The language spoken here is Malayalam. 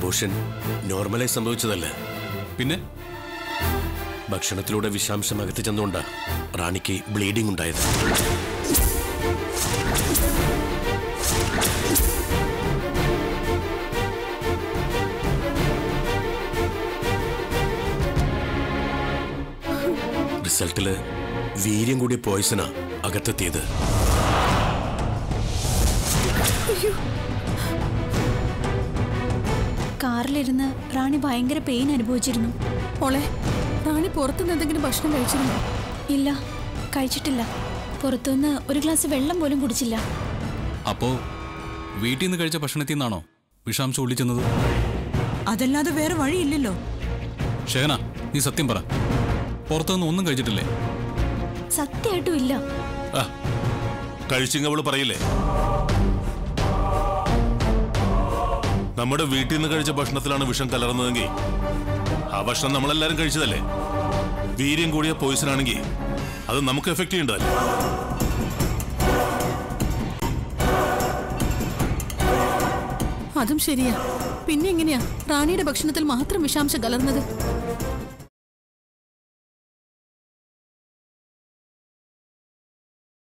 അബോഷൻ നോർമലായി സംഭവിച്ചതല്ല പിന്നെ ഭക്ഷണത്തിലൂടെ വിഷാംശം അകത്ത് ചെന്നുകൊണ്ടാ റാണിക്ക് ബ്ലീഡിംഗ് ഉണ്ടായത് റിസൾട്ടില് വീര്യം കൂടിയ പോയിസണാ അകത്തെത്തിയത് കാറിലിരുന്ന് റാണി ഭയങ്കര പെയിൻ അനുഭവിച്ചിരുന്നു മോളെ റാണി പുറത്തുനിന്ന് എന്തെങ്കിലും ഭക്ഷണം കഴിച്ചിരുന്നോ ഇല്ല കഴിച്ചിട്ടില്ല പുറത്തുനിന്ന് ഒരു ഗ്ലാസ് വെള്ളം പോലും കുടിച്ചില്ല അപ്പോ വീട്ടിൽ നിന്ന് കഴിച്ച ഭക്ഷണത്തിൽ നിന്നാണോ വിഷാംശം ഒളിച്ചെന്നത് അതല്ലാതെ വേറെ വഴിയില്ലല്ലോ ഷേന നീ സത്യം പറ പുറത്തുനിന്ന് ഒന്നും കഴിച്ചിട്ടില്ലേ സത്യമായിട്ടും ഇല്ല ആ കഴിച്ചിങ് അവള് പറയില്ലേ നമ്മുടെ വീട്ടിൽ നിന്ന് കഴിച്ച ഭക്ഷണത്തിലാണ് വിഷം കലർന്നതെങ്കിൽ ആ ഭക്ഷണം നമ്മളെല്ലാരും കഴിച്ചതല്ലേ വീര്യം കൂടിയ പോയിസൺ ആണെങ്കിൽ അത് നമുക്ക് എഫക്ട് ചെയ്യേണ്ടതല്ലേ അതും ശരിയാ പിന്നെ എങ്ങനെയാ റാണിയുടെ ഭക്ഷണത്തിൽ മാത്രം വിഷാംശം കലർന്നത്